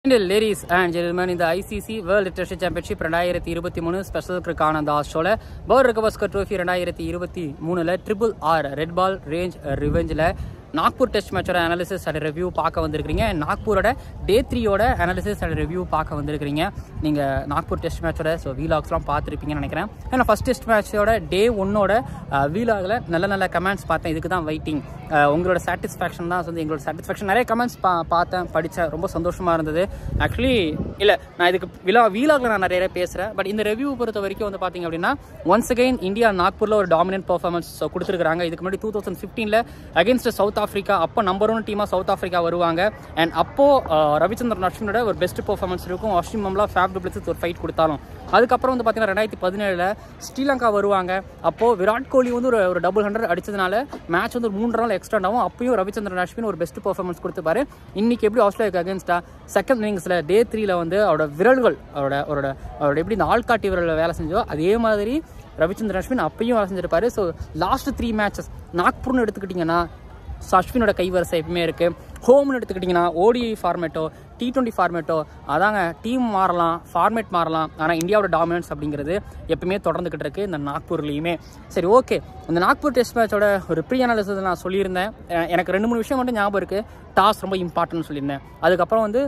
ladies and gentlemen இந்த ICC world test championship ரெண்டாயிரத்தி இருபத்தி மூணு ஸ்பெஷல் கிரிக்கான அந்த ஷோல பவர் கவஸ்கர் ட்ரோஃபி ரெண்டாயிரத்தி இருபத்தி மூணுல triple R red ball range ரிவெஞ்சில் நாக்பூர் டெஸ்ட் மேட்சோட அனாலிசிஸ் அண்ட் ரிவ்யூ பார்க்க வந்திருக்கீங்க நாக்பூரோட டே த்ரீயோட அனாலிசிஸ் அண்ட் ரிவ்யூ பார்க்க வந்திருக்கிறீங்க நீங்கள் நாக்பூர் டெஸ்ட் மேட்சோட ஸோ வீலாக்ஸ்லாம் பார்த்துருப்பீங்கன்னு நினைக்கிறேன் ஏன்னா ஃபஸ்ட் டெஸ்ட் மேட்சோட டே ஒன்னோட வீலாகில் நல்ல நல்ல கமெண்ட்ஸ் பார்த்தேன் இதுக்கு தான் வெயிட்டிங் உங்களோட சாட்டிஸ்ஃபேக்ஷன் தான் வந்து எங்களோட சாட்டிஸ்ஃபேக்ஷன் நிறைய கமெண்ட்ஸ் பா பார்த்தேன் படித்தேன் ரொம்ப சந்தோஷமாக இருந்தது ஆக்சுவலி இல்லை நான் இதுக்கு விழா வீலாகில் நான் நிறைய பேசுகிறேன் பட் இந்த ரிவ்யூ பொறுத்த வரைக்கும் வந்து பார்த்தீங்க அப்படின்னா ஒன்ஸ் அகைன் இந்தியா நாக்பூரில் ஒரு டாமினன்ட் பர்ஃபார்மன்ஸ் கொடுத்துருக்காங்க இதுக்கு முன்னாடி டூ தௌசண்ட் ஃபிஃப்டீனில் அகேன்ஸ்ட் சவுத் ஆஃப்ரிக்கா அப்போ நம்பர் ஒன் டீமாக சவுத் ஆஃப்ரிக்கா வருவாங்க அண்ட் அப்போ அஹ், ரவிச்சந்திரன் அஸ்வினோட ஒரு பெஸ்ட் பர்ஃபார்மன்ஸ் இருக்கும் அஸ்வின் மம்லா ஃபேப் டூப்ளிக்ஸ் ஒரு ஃபைட் கொடுத்தாலும் அதுக்கப்புறம் வந்து பார்த்தீங்கன்னா ரெண்டாயிரத்தி பதினேழில் ஸ்ரீலங்கா வருவாங்க அப்போது விராட் கோலி வந்து ஒரு ஒரு டபுள் ஹண்ட்ரட் அடிச்சதுனால மேட்ச் வந்து ஒரு மூன்று நாள் எக்ஸ்ட்ரா ஆகும் அப்பயும் ரவிச்சந்திரன் அஸ்வின் ஒரு பெஸ்ட் பர்ஃபார்மன்ஸ் கொடுத்துப்பாரு இன்னைக்கு எப்படி ஆஸ்திரேலியாவுக்கு அகேன்ஸ்டா செகண்ட் இன்னிங்ஸில் டே த்ரீல வந்து அவரோட விரல்கள் அவரோட அவரோட அவரோட எப்படி இந்த ஆள்காட்டி விரலில் வேலை செஞ்சோ அதே மாதிரி ரவிச்சந்திரன் அஸ்வின் அப்பயும் வேலை செஞ்சிருப்பாரு ஸோ லாஸ்ட் த்ரீ மேட்சஸ் நாக்பூர்னு எடுத்துக்கிட்டிங்கன்னா ஸோ அஸ்வினோட கைவரிசை எப்பவுமே இருக்குது ஹோம்னு எடுத்துக்கிட்டிங்கன்னா ஓடிஐ ஃபார்மேட்டோ டி டுவெண்ட்டி ஃபார்மேட்டோ அதாங்க டீம் மாறலாம் ஃபார்மேட் மாறலாம் ஆனால் இந்தியாவோட டாமினன்ஸ் அப்படிங்கிறது எப்பவுமே தொடர்ந்துக்கிட்டு இருக்கு இந்த நாக்பூர்லேயுமே சரி ஓகே இந்த நாக்பூர் டெஸ்ட் மேட்சோட ஒரு ப்ரீ அனாலிசிஸ் நான் சொல்லியிருந்தேன் அஹ் எனக்கு ரெண்டு மூணு விஷயம் மட்டும் ஞாபகம் இருக்குது டாஸ் ரொம்ப இம்பார்ட்டன்ட் சொல்லியிருந்தேன் அதுக்கப்புறம் வந்து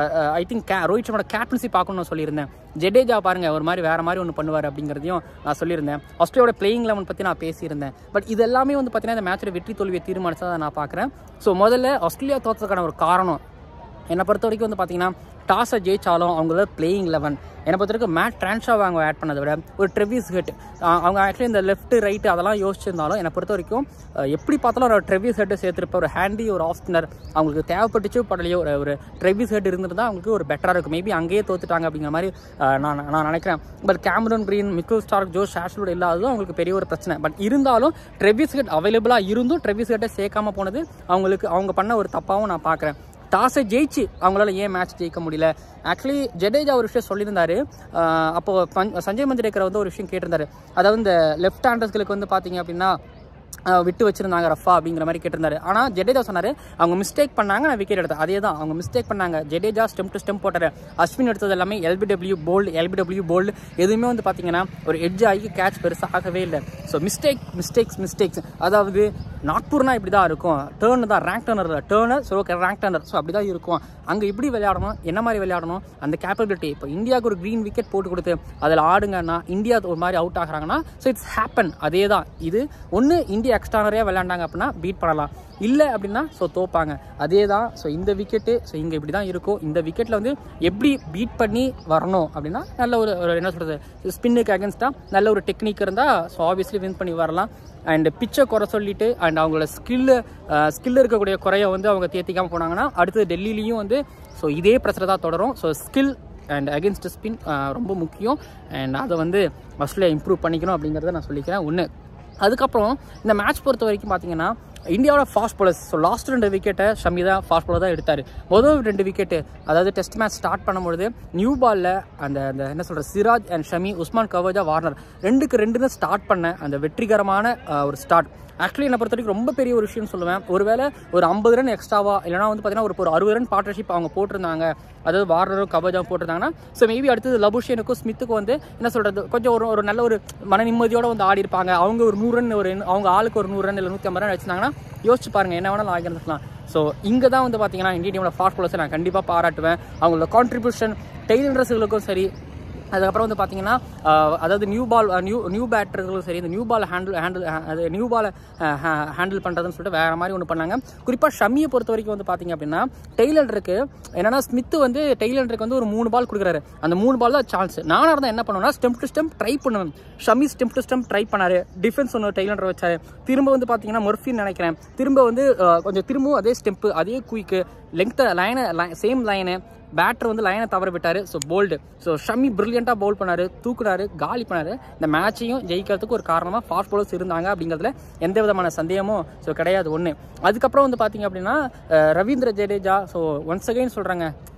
ஐ திங்க் கே ரோஹித் சர்மாவோட கேப்டன்சி பார்க்கணும்னு சொல்லியிருந்தேன் ஜடேஜா பாருங்க ஒரு மாதிரி வேற மாதிரி ஒன்று பண்ணுவார் அப்படிங்கிறதையும் நான் சொல்லியிருந்தேன் ஆஸ்திரேலியாவோட பிளேயிங் லெவன் பற்றி நான் பேசியிருந்தேன் பட் இது எல்லாமே வந்து பார்த்தீங்கன்னா இந்த மேட்சோட வெற்றி தோல்வியை தீர்மானிச்சதை நான் பார்க்குறேன் ஸோ முதல்ல ஆஸ்திரேலியா தோற்றதுக்கான ஒரு காரணம் என்னை பொறுத்த வரைக்கும் வந்து பார்த்தீங்கன்னா டாஸை ஜெயிச்சாலும் அவங்களோட பிளேயிங் லெவன் என்னை பொறுத்த வரைக்கும் மேட் ட்ரான்ஷாவை அவங்க ஆட் பண்ணதை விட ஒரு ட்ரெவிஸ் ஹெட் அவங்க ஆக்சுவலி இந்த லெஃப்ட் ரைட்டு அதெல்லாம் யோசிச்சிருந்தாலும் என்னை பொறுத்த வரைக்கும் அஹ், எப்படி பார்த்தாலும் ஒரு ட்ரெவிஸ் ஹெட்டை சேர்த்துருப்ப ஒரு ஹேண்டி ஒரு ஆஃப் ஸ்பின்னர் அவங்களுக்கு தேவைப்பட்டுச்சோ படலையோ ஒரு ஒரு ட்ரெவிஸ் ஹெட் இருந்திருந்தா அவங்களுக்கு ஒரு பெட்டராக இருக்கும் மேபி அங்கேயே தோத்துட்டாங்க அப்படிங்கிற மாதிரி அஹ், நான் நான் நினைக்கிறேன் but Cameron Green Mitchell Starc ஜோ ஷாஷ்லோட இல்லாததும் அவங்களுக்கு பெரிய ஒரு பிரச்சனை பட் இருந்தாலும் ட்ரெவிஸ் ஹெட் அவைலபிளாக இருந்தும் ட்ரெவிஸ் ஹெட்டை சேர்க்காம போனது அவங்களுக்கு அவங்க பண்ண ஒரு தப்பாகவும் நான் பார்க்குறேன் டாஸை ஜெயிச்சு அவங்களால ஏன் மேட்ச் ஜெயிக்க முடியல ஆக்சுவலி ஜடேஜா ஒரு விஷயம் சொல்லியிருந்தாரு ஆஹ் அப்போ பஞ்- சஞ்சய் மந்திரேக்கர் வந்து ஒரு விஷயம் கேட்டிருந்தாரு அதாவது இந்த லெஃப்ட் ஹேண்டர்ஸ்களுக்கு வந்து பார்த்தீங்க அப்படின்னா ஆஹ் விட்டு வச்சிருந்தாங்க ரஃபா அப்படிங்கிற மாதிரி கேட்டிருந்தாரு ஆனால் ஜடேஜா சொன்னாரு அவங்க மிஸ்டேக் பண்ணாங்க நான் விக்கெட் எடுத்தேன் அதே தான் அவங்க மிஸ்டேக் பண்ணாங்க ஜடேஜா ஸ்டெம் டு ஸ்டெம் போட்டாரு அஸ்வின் எடுத்தது எல்லாமே எல்பிடபிள்யூ போல்டு எல்பிடபிள்யூ போல்டு எதுவுமே வந்து பார்த்தீங்கன்னா ஒரு எட்ஜ் ஆகி கேட்ச் பெருசாக ஆகவே இல்லை ஸோ மிஸ்டேக் மிஸ்டேக்ஸ் மிஸ்டேக்ஸ் அதாவது நாக்பூர்னா இப்படி தான் இருக்கும் டேர்னு தான் rank turner turner so okay rank turner so அப்படி தான் இருக்கும் அங்கே இப்படி விளையாடணும் என்ன மாதிரி விளையாடணும் அந்த கேப்பபிலிட்டி இப்போ இந்தியாவுக்கு ஒரு க்ரீன் விக்கெட் போட்டு கொடுத்து அதில் ஆடுங்கன்னா இந்தியா ஒரு மாதிரி அவுட் ஆகுறாங்கன்னா ஸோ இட்ஸ் ஹேப்பன் அதே தான் இது ஒன்று இந்தியா எக்ஸ்ட்ரா நிறைய விளையாண்டாங்க அப்படின்னா பீட் பண்ணலாம் இல்லை அப்படின்னா ஸோ தோப்பாங்க அதே தான் ஸோ இந்த விக்கெட்டு ஸோ இங்கே இப்படி தான் இருக்கும் இந்த விக்கெட்டில் வந்து எப்படி பீட் பண்ணி வரணும் அப்படின்னா நல்ல ஒரு ஒரு என்ன சொல்கிறது ஸ்பின்னுக்கு அகேன்ஸ்டாக நல்ல ஒரு டெக்னிக் இருந்தால் ஸோ ஆப்வியஸ்லி வின் பண்ணி வரலாம் அண்ட் பிச்சை குறை சொல்லிட்டு அண்ட் அவங்களோட ஸ்கில்லு ஸ்கில் இருக்கக்கூடிய குறைய வந்து அவங்க தேத்திக்காம போனாங்கன்னா அடுத்து டெல்லிலையும் வந்து ஸோ இதே பிரச்சனை தான் தொடரும் so skill and against spin ரொம்ப முக்கியம் அண்ட் அதை வந்து ஆஸ்திரேலியா இம்ப்ரூவ் பண்ணிக்கணும் அப்படிங்கிறத நான் சொல்லிக்கிறேன் ஒன்று அதுக்கப்புறம் இந்த மேட்ச் பொறுத்த வரைக்கும் பார்த்தீங்கன்னா இந்தியாவோட ஃபாஸ்ட் bowlers ஸோ லாஸ்ட் ரெண்டு விக்கெட்டை ஷமி தான் ஃபாஸ்ட் bowler தான் எடுத்தார் முதல் ரெண்டு விக்கெட்டு அதாவது டெஸ்ட் மேட்ச் ஸ்டார்ட் பண்ணும்பொழுது நியூ பாலில் அந்த அந்த என்ன சொல்கிற Siraj and Shami Usman Khawaja Warner ரெண்டுக்கு ரெண்டுன்னு ஸ்டார்ட் பண்ண அந்த வெற்றிகரமான அஹ், ஒரு ஸ்டார்ட் ஆக்சுவலி என்னை பொறுத்த வரைக்கும் ரொம்ப பெரிய ஒரு விஷயம் சொல்லுவேன் ஒருவேளை ஒரு ஐம்பது ரன் எக்ஸ்ட்ராவா இல்லைனா வந்து பார்த்தீங்கன்னா ஒரு ஒரு அறுபது ரன் பார்ட்னர்ஷிப் அவங்க போட்டிருந்தாங்க அதாவது வார்னரும் கபஜாவும் போட்டிருந்தாங்கன்னா ஸோ மேபி அடுத்தது லபுஷேனுக்கும் ஸ்மித்துக்கும் வந்து என்ன சொல்கிறது கொஞ்சம் ஒரு ஒரு நல்ல ஒரு மன நிம்மதியோட வந்து ஆடி இருப்பாங்க அவங்க ஒரு நூறு ரன் ஒரு அவங்க ஆளுக்கு ஒரு நூறு ரன் இல்லை நூற்றி ஐம்பது ரன் வச்சிருந்தாங்கன்னா யோசிச்சு பாருங்க என்ன வேணாலும் ஆகியிருந்துக்கலாம் ஸோ இங்கே தான் வந்து பார்த்தீங்கன்னா இந்திய டீமோட ஃபாஸ்ட் bowlers நான் கண்டிப்பாக பாராட்டுவேன் அவங்களோட கான்ட்ரிபியூஷன் டெய்லண்டர்ஸுகளுக்கும் சரி அதுக்கப்புறம் வந்து பார்த்தீங்கன்னா ஆஹ், அதாவது நியூ பால் நியூ நியூ பேட்டர்களும் சரி இந்த நியூ பால் ஹேண்டில் ஹேண்டில் அது நியூ பாலை ஹேண்டில் பண்ணுறதுன்னு சொல்லிட்டு வேறு மாதிரி ஒன்று பண்ணாங்க குறிப்பாக ஷமியை பொறுத்த வரைக்கும் வந்து பார்த்தீங்க அப்படின்னா டெய்லண்டருக்கு என்னன்னா ஸ்மித் வந்து டெய்லண்டருக்கு வந்து ஒரு மூணு பால் கொடுக்குறாரு அந்த மூணு பால் தான் சான்ஸ் நானாக இருந்தால் என்ன பண்ணுவேன்னா ஸ்டெம் டு ஸ்டெம் ட்ரை பண்ணுவேன் Shami stump to stump try பண்ணாரு டிஃபென்ஸ் ஒன்று டெய்லண்டர் வச்சாரு திரும்ப வந்து பார்த்தீங்கன்னா மொர்ஃபின்னு நினைக்கிறேன் திரும்ப வந்து ஆஹ், கொஞ்சம் திரும்பவும் அதே ஸ்டெப்பு அதே குயிக்கு லெங்க்த்தை லைனை சேம் லைனு பேட்டர் வந்து லைனை தவற விட்டாரு ஸோ போல்டு ஸோ ஷமி பிரில்லியண்ட்டாக பவுல் பண்ணாரு தூக்குனாரு காலி பண்ணாரு இந்த மேட்சையும் ஜெயிக்கிறதுக்கு ஒரு காரணமாக ஃபாஸ்ட் bowlers இருந்தாங்க அப்படிங்கிறதுல எந்த விதமான சந்தேகமும் ஸோ கிடையாது ஒன்று அதுக்கப்புறம் வந்து பார்த்தீங்க அப்படின்னா அஹ், Ravindra Jadeja so once again சொல்கிறாங்க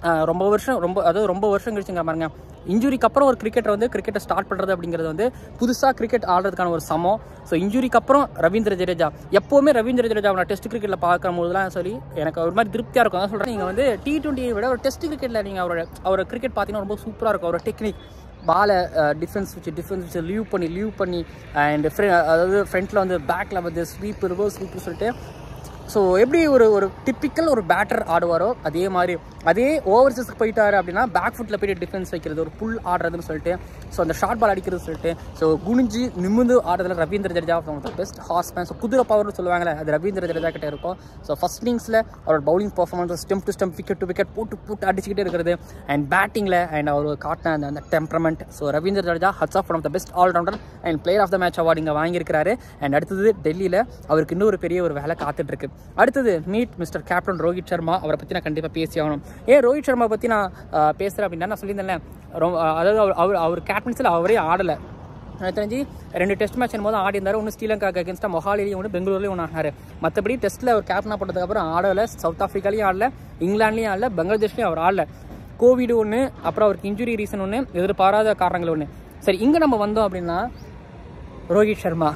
ஆஹ் ரொம்ப வருஷம் ரொம்ப அதாவது ரொம்ப வருஷம் கழிச்சுங்க பாருங்க இன்ஜுரிக்கு அப்புறம் ஒரு கிரிக்கெட்டர் வந்து கிரிக்கெட்டை ஸ்டார்ட் பண்ணுறது அப்படிங்கிறது வந்து புதுசாக கிரிக்கெட் ஆடுறதுக்கான ஒரு சமம் ஸோ இன்ஜுரிக்கு அப்புறம் ரவீந்திர ஜடேஜா எப்போவுமே ரவீந்திர ஜடேஜா நான் டெஸ்ட் கிரிக்கெட்டில் பார்க்கும் போதெல்லாம் சொல்லி எனக்கு ஒரு மாதிரி திருப்தியாக இருக்கும் அதான் சொல்கிறேன் நீங்கள் வந்து டி டுவெண்ட்டியை விட ஒரு டெஸ்ட் கிரிக்கெட்டில் நீங்கள் அவரோட அவர் கிரிக்கெட் பார்த்தீங்கன்னா ரொம்ப சூப்பராக இருக்கும் அவரோட டெக்னிக் பாலை டிஃபென்ஸ் வச்சு டிஃபென்ஸ் வச்சு லீவ் பண்ணி லீவ் பண்ணி அண்ட் அதாவது ஃப்ரண்ட்டில் வந்து பேக்கில் வந்து ஸ்வீப் ரிவர்ஸ் ஸ்வீப்னு சொல்லிட்டு ஸோ எப்படி ஒரு ஒரு டிப்பிக்கல் ஒரு பேட்டர் ஆடுவாரோ அதே மாதிரி அதே ஓவர்சீஸ்க்கு போயிட்டாரு அப்படின்னா பேக் ஃபுட்டில் போயிட்டு டிஃபென்ஸ் வைக்கிறது ஒரு புல் ஆடுறதுன்னு சொல்லிட்டு ஸோ அந்த ஷார்ட் பால் அடிக்கிறது சொல்லிட்டு ஸோ குனிஞ்சு நிமிந்து ஆடுறதுல Ravindra Jadeja best horseman so குதிரை பவர்னு சொல்லுவாங்களே அது ரவீந்திர ஜடேஜா கிட்ட இருக்கும் ஸோ ஃபர்ஸ்ட் இன்னிங்ஸில் அவரோட bowling performance stump to stump wicket to wicket போட்டு போட்டு அடிச்சுக்கிட்டே இருக்கிறது அண்ட் பேட்டிங்கில் அண்ட் அவர் காட்டின அந்த அந்த temperament so Ravindra Jadeja hats off one of the best allrounder and player of the match award இங்கே வாங்கியிருக்காரு அண்ட் அடுத்தது டெல்லியில் அவருக்கு இன்னொரு பெரிய ஒரு வேலை காத்துட்டு இருக்கு அடுத்தது meet mister captain Rohit Sharma அவரை பற்றி நான் கண்டிப்பாக பேசி ஆகணும் ஏன் ரோஹித் சர்மா பற்றி நான் ஆஹ், பேசுகிறேன் அப்படின்னா நான் சொல்லியிருந்தேன் ரொம்ப அதாவது அவர் அவர் அவர் கேப்டன்ஸில் அவரே ஆடலை எனக்கு தெரிஞ்சு ரெண்டு டெஸ்ட் மேட்ச் போது ஆடி இருந்தார் ஒன்று ஸ்ரீலங்காக்கு அகேன்ஸ்டாக மொஹாலிலையும் ஒன்று பெங்களூர்லேயும் ஒன்று ஆனார் மற்றபடி டெஸ்ட்டில் அவர் கேப்டனாக போட்டதுக்கப்புறம் ஆடலை சவுத் ஆஃப்ரிக்காலையும் ஆடல இங்கிலாந்துலேயும் ஆடல பங்களாதேஷ்லேயும் அவர் ஆடல கோவிட் ஒன்று அப்புறம் அவருக்கு இன்ஜுரி ரீசன் ஒன்று எதிர்பாராத காரணங்கள் ஒன்று சரி இங்கே நம்ம வந்தோம் அப்படின்னா ரோஹித் சர்மா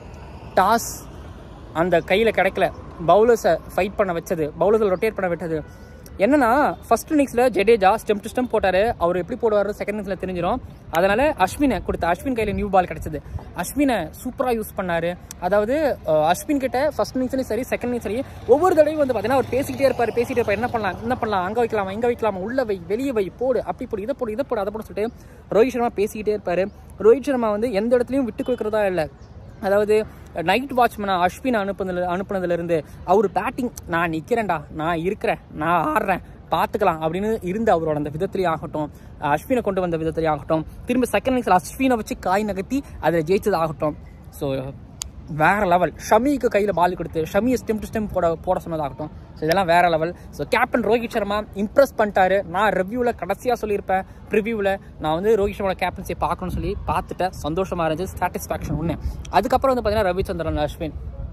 டாஸ் அந்த கையில் கிடைக்கல பவுலர்ஸை ஃபைட் பண்ண வச்சது பவுலர்ஸை ரொட்டேட் பண்ண விட்டது என்னன்னா ஃபர்ஸ்ட் இன்னிங்ஸில் ஜடேஜா ஸ்டெம் டு ஸ்டெம் போட்டார் அவர் எப்படி போடுவார் செகண்ட் இன்னிங்ஸில் தெரிஞ்சிடும் அதனால அஸ்வினை கொடுத்த அஸ்வின் கையில் நியூ பால் கிடைச்சது அஸ்வினை சூப்பராக யூஸ் பண்ணார் அதாவது அஹ், அஸ்வின் கிட்ட ஃபர்ஸ்ட் இன்னிங்ஸ்லையும் சரி செகண்ட் இன்னிங்ஸ் சரி ஒவ்வொரு தடவையும் வந்து பார்த்தீங்கன்னா அவர் பேசிக்கிட்டே இருப்பார் பேசிக்கிட்டே இருப்பார் என்ன பண்ணலாம் என்ன பண்ணலாம் அங்கே வைக்கலாமா இங்கே வைக்கலாமா உள்ள வை வெளியே வை போடு அப்படி போடு இதை போடு இதை போடு அதை போடு சொல்லிட்டு ரோஹித் சர்மா பேசிக்கிட்டே இருப்பார் ரோஹித் சர்மா வந்து எந்த இடத்துலையும் விட்டு கொடுக்குறதா இல்லை அதாவது நைட் வாட்ச்மேனை அஸ்வின் அனுப்புனதுல அனுப்புனதுலேருந்து அவர் பேட்டிங் நான் நிற்கிறேன்டா நான் இருக்கிறேன் நான் ஆடுறேன் பார்த்துக்கலாம் அப்படின்னு இருந்த அவரோட அந்த விதத்திலே ஆகட்டும் அஸ்வினை கொண்டு வந்த விதத்திலே ஆகட்டும் திரும்ப செகண்ட் இன்னிங்ஸில் அஸ்வினை வச்சு காய் நகர்த்தி அதில் ஜெயிச்சது ஆகட்டும் ஸோ வேற லெவல் ஷமிக்கு கையில் பால் கொடுத்து ஷமியை ஸ்டெம் டு ஸ்டெம் போட போட சொன்னதாகட்டும் ஸோ இதெல்லாம் வேற level so captain Rohit Sharma impress பண்ணிட்டாரு நான் ரிவ்யூவில் கடைசியாக சொல்லியிருப்பேன் ப்ரிவியூவில் நான் வந்து ரோஹித் சர்மாவோட கேப்டன்சியை பார்க்கணும்னு சொல்லி பார்த்துட்டேன் சந்தோஷமாக இருந்துச்சு சாட்டிஸ்ஃபேக்ஷன் ஒன்று அதுக்கப்புறம் வந்து பார்த்தீங்கன்னா ரவிச்சந்திரன் அஸ்வின்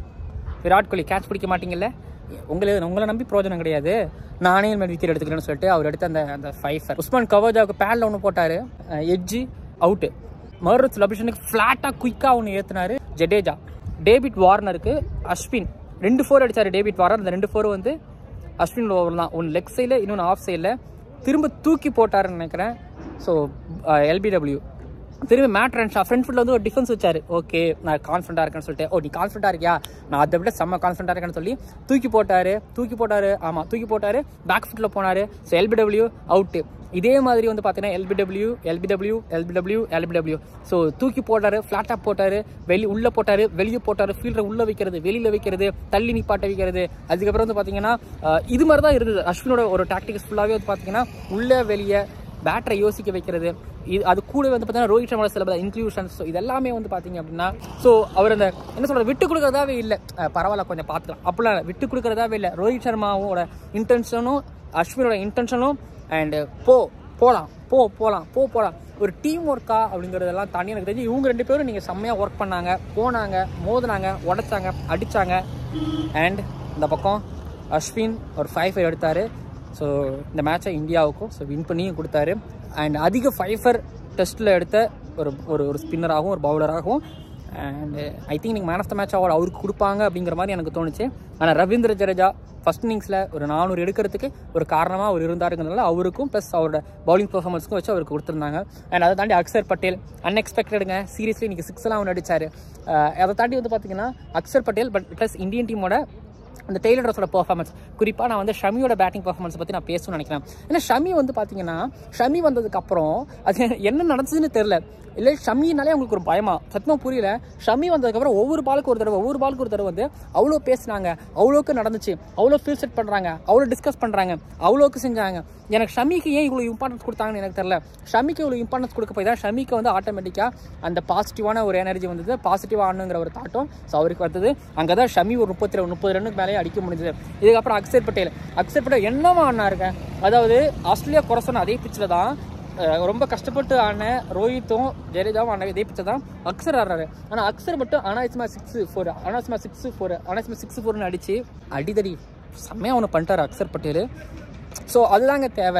விராட் கோலி கேட்ச் பிடிக்க மாட்டீங்கல்ல உங்களை உங்களை நம்பி பிரோஜனம் கிடையாது நானே இந்த விக்கெட் எடுத்துக்கிறேன்னு சொல்லிட்டு அவர் எடுத்த அந்த அந்த ஃபைஃபர் உஸ்மான் கவாஜாவுக்கு பேடில் ஒன்று போட்டார் எட்ஜி அவுட்டு மர்ரத் லபிஷனுக்கு ஃப்ளாட்டாக குயிக்காக ஒன்று ஏற்றினாரு ஜடேஜா டேவிட் வார்னருக்கு அஸ்வின் ரெண்டு ஃபோர் அடிச்சாரு டேவிட் வார்னர் அந்த ரெண்டு ஃபோர் வந்து அஸ்வின் ஓவர் தான் ஒன்று லெக் சைடில் இன்னொன்று ஆஃப் சைடில் திரும்ப தூக்கி போட்டாருன்னு நினைக்கிறேன் ஸோ எல்பிடபிள்யூ திரும்பி மேட் ரன்ஷா ஃப்ரண்ட் ஃபுட்டில் வந்து ஒரு டிஃபென்ஸ் வச்சாரு ஓகே நான் கான்ஃபிடண்டாக இருக்கேன்னு சொல்லிட்டு ஓ நீ கான்ஃபிடண்டாக இருக்கியா நான் அதை விட செம்ம கான்ஃபிடண்டாக இருக்கேன்னு சொல்லி தூக்கி போட்டாரு தூக்கி போட்டாரு ஆமாம் தூக்கி போட்டாரு பேக் ஃபுட்டில் போனார் ஸோ எல்பிடபிள்யூ அவுட்டு இதே மாதிரி வந்து பார்த்தீங்கன்னா LBW LBW LBW LBW so தூக்கி போட்டாரு ஃப்ளாட்டாக போட்டாரு வெளி உள்ளே போட்டாரு வெளியே போட்டாரு ஃபீல்டரை உள்ளே வைக்கிறது வெளியில் வைக்கிறது தள்ளி நிப்பாட்ட வைக்கிறது அதுக்கப்புறம் வந்து பார்த்தீங்கன்னா அஹ், இது மாதிரி தான் இருந்தது அஸ்வினோட ஒரு டாக்டிக்ஸ் ஃபுல்லாகவே வந்து பார்த்தீங்கன்னா உள்ளே வெளியே பேட்டரை யோசிக்க வைக்கிறது இது அது கூட வந்து பார்த்தீங்கன்னா ரோஹித் சர்மா சில இன்க்ளூஷன்ஸ் ஸோ இதெல்லாமே வந்து பார்த்தீங்க அப்படின்னா ஸோ அவர் அந்த என்ன சொல்றது விட்டு கொடுக்கறதாவே இல்லை அஹ் பரவாயில்ல கொஞ்சம் பார்த்துக்கலாம் அப்படிலாம் இல்ல, விட்டு கொடுக்கறதாவே இல்லை ரோஹித் சர்மாவோட இன்டென்ஷனும் அஸ்வினோட இன்டென்ஷனும் அண்டு போ போகலாம் போ போகலாம் போ போகலாம் ஒரு டீம் ஒர்க்கா அப்படிங்கிறதெல்லாம் தாண்டி எனக்கு தெரிஞ்சு இவங்க ரெண்டு பேரும் நீங்கள் செம்மையாக ஒர்க் பண்ணாங்க போனாங்க மோதினாங்க உடைச்சாங்க அடித்தாங்க அண்ட் இந்த பக்கம் அஸ்வின் ஒரு ஃபைவ் ஃபைவ் எடுத்தார் ஸோ இந்த மேட்சை இந்தியாவுக்கும் ஸோ வின் பண்ணியும் கொடுத்தாரு அண்ட் அதிக ஃபைஃபர் டெஸ்ட்டில் எடுத்த ஒரு ஒரு ஒரு ஸ்பின்னராகவும் ஒரு பவுலராகவும் அண்ட் ஐ திங்க் நீங்கள் man of the match award அவருக்கு கொடுப்பாங்க அப்படிங்கிற மாதிரி எனக்கு தோணுச்சு ஆனால் ரவீந்திர ஜடேஜா ஃபர்ஸ்ட் இன்னிங்ஸில் ஒரு நானூறு எடுக்கிறதுக்கு ஒரு காரணமாக அவர் இருந்தாருங்கிறதுனால அவருக்கும் ப்ளஸ் அவரோட பவுலிங் பர்ஃபார்மன்ஸ்க்கும் வச்சு அவருக்கு கொடுத்துருந்தாங்க அண்ட் அதை தாண்டி அக்சர் பட்டேல் அன்எக்ஸ்பெக்டடுங்க சீரியஸ்லி இன்னைக்கு சிக்ஸ்லாம் அவன் அடிச்சாரு அஹ் அதை தாண்டி வந்து பார்த்தீங்கன்னா Axar Patel but plus Indian டீமோட அந்த டெய்லர் ரோஸோட பெர்ஃபார்மன்ஸ் குறிப்பாக நான் வந்து ஷமியோட பேட்டிங் பெர்ஃபார்மன்ஸ் பற்றி நான் பேசணும்னு நினைக்கிறேன் ஏன்னா ஷமி வந்து பார்த்தீங்கன்னா ஷமி வந்ததுக்கப்புறம் அது என்ன நடந்துச்சுன்னு தெரில இல்லை ஷமினாலே அவங்களுக்கு ஒரு பயமா சத்தமாக புரியல ஷமி வந்ததுக்கப்புறம் ஒவ்வொரு பாலுக்கு ஒரு தடவை ஒவ்வொரு பாலுக்கு ஒரு தடவை வந்து அவ்வளோ பேசுனாங்க அவ்வளோக்கு நடந்துச்சு அவ்வளோ ஃபீல் செட் பண்ணுறாங்க அவ்வளோ டிஸ்கஸ் பண்ணுறாங்க அவ்வளோக்கு செஞ்சாங்க எனக்கு ஷமிக்கு ஏன் இவ்வளோ இம்பார்ட்டன்ஸ் கொடுத்தாங்கன்னு எனக்கு தெரியல ஷமிக்கு இவ்வளோ இம்பார்ட்டன்ஸ் கொடுக்க போய் தான் ஷமிக்கு வந்து ஆட்டோமேட்டிக்காக அந்த பாசிட்டிவான ஒரு எனர்ஜி வந்தது பாசிட்டிவாக ஆடணுங்கிற ஒரு தாட்டும் ஸோ அவருக்கு வந்தது அங்கே தான் ஷமி ஒரு முப்பத்தி ரெண்டு முப்பது ரன்னுக்கு மேலே அடிக்க முடிஞ்சது இதுக்கப்புறம் அக்ஷர் பட்டேல் அக்ஷர் பட்டேல் என்னவா ஆடினாருங்க அதாவது ஆஸ்திரேலியா குறை சொன்ன அதே பிச்சில் தான் அஹ், ரொம்ப கஷ்டப்பட்டு ஆன ரோஹித்தும் ஜடேஜாவும் ஆன இதே பிச்சை தான் அக்ஷர் ஆடுறாரு ஆனால் அக்ஷர் மட்டும் அனாயசமா சிக்ஸ் ஃபோர் அனாயசமா சிக்ஸ் ஃபோர் அனாயசமா சிக்ஸ் ஃபோர்னு அடிச்சு அடிதடி செம்மையாக ஒன்று பண்ணிட்டாரு அக்ஷர் பட்டேல் ஸோ அதுதாங்க தேவை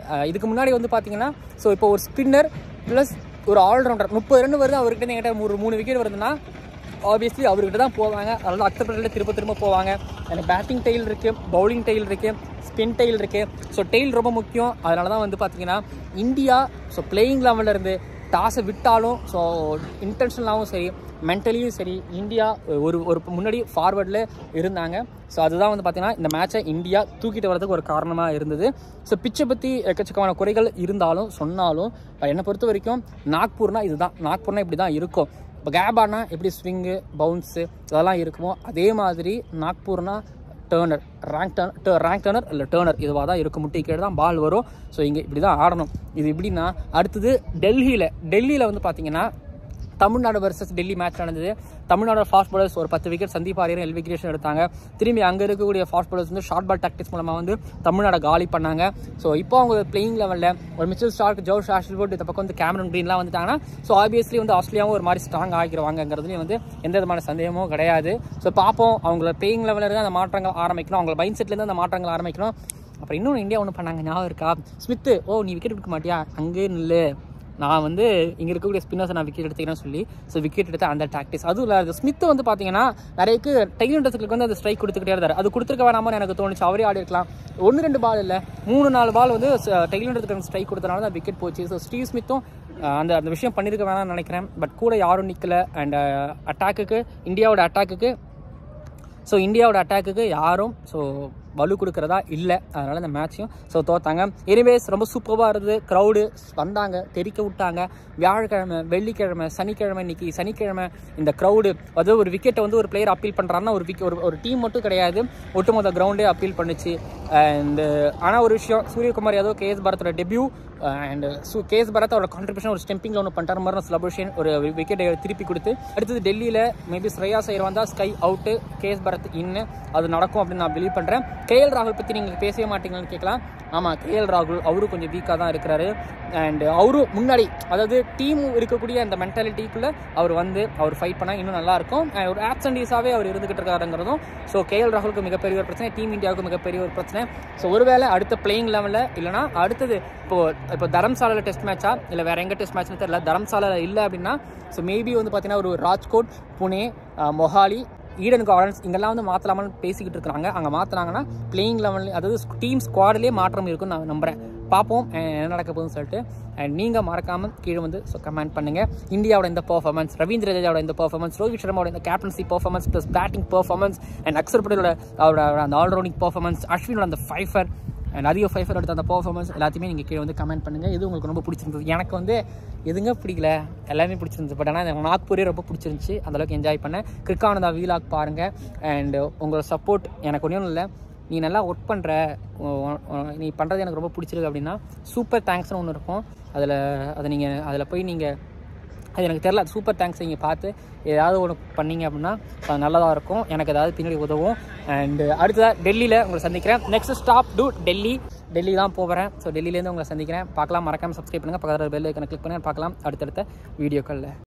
அஹ் இதுக்கு முன்னாடி வந்து பார்த்தீங்கன்னா ஸோ இப்போ ஒரு ஸ்பின்னர் ப்ளஸ் ஒரு ஆல்ரவுண்டர் முப்பது ரன் வருது அவர்கிட்ட என்கிட்ட ஒரு மூணு விக்கெட் வருதுன்னா ஆப்வியஸ்லி அவர்கிட்ட தான் போவாங்க அதனால அக்செப்ட் திரும்ப திரும்ப போவாங்க எனக்கு பேட்டிங் டெயில் இருக்குது பவுலிங் டெயில் இருக்குது ஸ்பின் டெயில் இருக்குது ஸோ டெயில் ரொம்ப முக்கியம் அதனால தான் வந்து பார்த்தீங்கன்னா இந்தியா ஸோ பிளேயிங் லெவலில் இருந்து டாஸை விட்டாலும் ஸோ இன்டென்ஷனலாகவும் சரி மென்டலியும் சரி இந்தியா ஒரு ஒரு முன்னாடி ஃபார்வர்டில் இருந்தாங்க ஸோ அதுதான் வந்து பார்த்தீங்கன்னா இந்த மேட்சை இந்தியா தூக்கிட்டு வரதுக்கு ஒரு காரணமாக இருந்தது ஸோ பிச்சை பற்றி எக்கச்சக்கமான குறைகள் இருந்தாலும் சொன்னாலும் என்னை பொறுத்த வரைக்கும் நாக்பூர்னா இதுதான் நாக்பூர்னா இப்படி தான் இருக்கும் இப்போ கேபானா எப்படி ஸ்விங்கு பவுன்ஸு இதெல்லாம் இருக்குமோ அதே மாதிரி நாக்பூர்னா turner rank turn rank turner இல்லை டேர்னர் இதுவாக தான் இருக்கும் முட்டை கீழே தான் பால் வரும் ஸோ இங்கே இப்படி தான் ஆடணும் இது எப்படின்னா அடுத்தது டெல்லியில் டெல்லியில் வந்து பார்த்தீங்கன்னா தமிழ்நாடு வர்சஸ் டெல்லி மேட்ச் நடந்தது தமிழ்நாடு ஃபாஸ்ட் பாலர்ஸ் ஒரு பத்து விக்கெட் சந்தீப் ஆரியர் எல் விக்கெட் எடுத்தாங்க திரும்பி அங்கே இருக்கக்கூடிய ஃபாஸ்ட் பாலர்ஸ் வந்து ஷார்ட் பால் டாக்டிக்ஸ் மூலமாக வந்து தமிழ்நாடு காலி பண்ணாங்க ஸோ இப்போ அவங்க பிளேயிங் லெவலில் ஒரு மிச்சல் ஸ்டார்க் ஜோஷ் ஆஷ்ல்வுட் இந்த பக்கம் வந்து கேமரன் க்ரீன்லாம் வந்துட்டாங்கன்னா ஸோ ஆப்வியஸ்லி வந்து ஆஸ்திரேலியாவும் ஒரு மாதிரி ஸ்ட்ராங் ஆகிடுவாங்கங்கிறதுலேயும் வந்து எந்த விதமான சந்தேகமும் கிடையாது ஸோ பார்ப்போம் அவங்கள பிளேயிங் லெவலில் இருந்து அந்த மாற்றங்கள் ஆரம்பிக்கணும் அவங்கள மைண்ட் செட்லேருந்து அந்த மாற்றங்கள் ஆரம்பிக்கணும் அப்புறம் இன்னொன்று இந்தியா ஒன்று பண்ணாங்க ஞாபகம் இருக்கா ஸ்மித்து ஓ நீ விக்கெட் எடுக்க மாட்டியா அங்கே நில்லு நான் வந்து இங்கே இருக்கக்கூடிய ஸ்பின்னர்ஸை நான் விக்கெட் எடுத்துக்கிறேன்னு சொல்லி ஸோ விக்கெட் எடுத்த அந்த டாக்டிக்ஸ் அதுவும் இல்லாத ஸ்மித் வந்து பார்த்தீங்கன்னா நிறையக்கு டெய்லண்டர்ஸுக்கு வந்து அந்த ஸ்ட்ரைக் கொடுத்துக்கிட்டே இருந்தார் அது கொடுத்துருக்க வேணாமனு எனக்கு தோணுச்சு அவரே ஆடி இருக்கலாம் ஒன்று ரெண்டு பால் இல்லை மூணு நாலு பால் வந்து டெய்லண்டருக்கு ஸ்ட்ரைக் கொடுத்தனால தான் விக்கெட் போச்சு ஸோ ஸ்டீவ் ஸ்மித்தும் அஹ், அந்த அந்த விஷயம் பண்ணியிருக்க வேணாம்னு நினைக்கிறேன் பட் கூட யாரும் நிற்கல அண்ட் அட்டாக்குக்கு இந்தியாவோட அட்டாக்குக்கு ஸோ இந்தியாவோட அட்டாக்குக்கு யாரும் ஸோ வலு கொடுக்குறதா இல்லை அதனால் இந்த மேட்சையும் ஸோ தோத்தாங்க எனிவேஸ் ரொம்ப சூப்பராக இருந்தது க்ரௌடு வந்தாங்க தெறிக்க விட்டாங்க வியாழக்கிழமை வெள்ளிக்கிழமை சனிக்கிழமை இன்னைக்கு சனிக்கிழமை இந்த க்ரௌடு அதாவது ஒரு விக்கெட்டை வந்து ஒரு பிளேயர் அப்பீல் பண்ணுறாருன்னா ஒரு விக்கெட் ஒரு ஒரு டீம் மட்டும் கிடையாது ஒட்டுமொத்த கிரவுண்டே அப்பீல் பண்ணுச்சு அண்ட் ஆனால் ஒரு விஷயம் சூரியகுமார் யாதவ் கேஎஸ் பாரத்தோட debut and so KS Bharat அவரோட கான்ட்ரிபியூஷன் ஒரு ஸ்டெம்பிங்கில் ஒன்று பண்ணிட்டார் மாதிரி செலப்ரேஷன் ஒரு விக்கெட்டை திருப்பி கொடுத்து அடுத்தது டெல்லியில் மேபி ஸ்ரேயா சைர் வந்தால் ஸ்கை அவுட்டு கேஎஸ் பரத் இன்னு அது நடக்கும் அப்படின்னு நான் பிலீவ் பண்ணுறேன் கேஎல் ராகுல் பற்றி நீங்கள் பேசவே மாட்டீங்கன்னு கேட்கலாம் ஆமாம் கேஎல் ராகுல் அவரும் கொஞ்சம் வீக்காக தான் இருக்கிறாரு அண்ட் அவரும் முன்னாடி அதாவது டீம் இருக்கக்கூடிய அந்த மென்டாலிட்டிக்குள்ளே அவர் வந்து அவர் ஃபைட் பண்ணால் இன்னும் நல்லாயிருக்கும் And ஒரு ஆப்சண்டீஸாகவே அவர் இருந்துகிட்டு இருக்காருங்கிறதும் ஸோ கேஎல் ராகுலுக்கு மிகப்பெரிய ஒரு பிரச்சனை டீம் இந்தியாவுக்கு மிகப்பெரிய ஒரு பிரச்சனை ஸோ ஒருவேளை அடுத்த பிளேயிங் லெவலில் இல்லைனா அடுத்தது இப்போ இப்போ தரம்சாலையில் டெஸ்ட் மேட்சா இல்லை வேற எங்கே டெஸ்ட் மேட்ச்னு தெரியல தரம்சாலையில் இல்லை அப்படின்னா ஸோ மேபி வந்து பார்த்தீங்கன்னா ஒரு ராஜ்கோட் புனே அஹ், மொஹாலி ஈடன் கார்டன்ஸ் இங்கெல்லாம் வந்து மாற்றலாமான்னு பேசிக்கிட்டு இருக்காங்க அங்கே மாற்றினாங்கன்னா பிளேயிங் லெவல் அதாவது டீம் ஸ்குவாட்லேயே மாற்றம் இருக்குன்னு நான் நம்புகிறேன் பார்ப்போம் அஹ், என்ன நடக்க போகுதுன்னு சொல்லிட்டு அண்ட் நீங்கள் மறக்காமல் கீழே வந்து ஸோ கமெண்ட் பண்ணுங்கள் இந்தியாவோட இந்த பர்ஃபார்மன்ஸ் ரவீந்திர ஜடேஜாவோட இந்த பர்ஃபார்மன்ஸ் ரோஹித் சர்மாவோட இந்த captaincy performance plus batting performance and Axar பட்டேலோட அவரோட அந்த ஆல்ரவுண்டிங் பர்ஃபார்மன்ஸ் அஸ்வினோட அந்த ஃபைஃபர் அண்ட் அதிக ஃபைஃபர் எடுத்த அந்த பர்ஃபார்மன்ஸ் எல்லாத்தையுமே நீங்கள் கீழே வந்து கமெண்ட் பண்ணுங்கள் எது உங்களுக்கு ரொம்ப பிடிச்சிருந்தது எனக்கு வந்து எதுங்க பிடிக்கல எல்லாமே பிடிச்சிருந்துச்சு பட் ஆனால் எனக்கு நாக்பூரே ரொம்ப பிடிச்சிருந்துச்சு அந்தளவுக்கு என்ஜாய் பண்ணேன் கிரிக்கானதா வீலாக் பாருங்கள் அண்ட் உங்களோட சப்போர்ட் எனக்கு ஒன்றும் இல்லை நீ நல்லா ஒர்க் பண்ணுற நீ பண்ணுறது எனக்கு ரொம்ப பிடிச்சிருக்கு அப்படின்னா சூப்பர் தேங்க்ஸ்னு ஒன்று இருக்கும் அதில் அதை நீங்கள் அதில் போய் நீங்கள் அது எனக்கு தெரில சூப்பர் தேங்க்ஸ் நீங்கள் பார்த்து ஏதாவது ஒன்று பண்ணீங்க அப்படின்னா அது நல்லதாக இருக்கும் எனக்கு ஏதாவது பின்னாடி உதவும் அண்ட் அடுத்ததாக டெல்லியில் உங்களை சந்திக்கிறேன் next stop to Delhi Delhi தான் போகிறேன் ஸோ டெல்லியிலேருந்து உங்களை சந்திக்கிறேன் பார்க்கலாம் மறக்காமல் சப்ஸ்கிரைப் பண்ணுங்கள் பக்கத்தில் பெல் ஐக்கனை கிளிக் பண்ணி பார்க்கலாம் அடுத்தடுத்த வீடியோக்களில்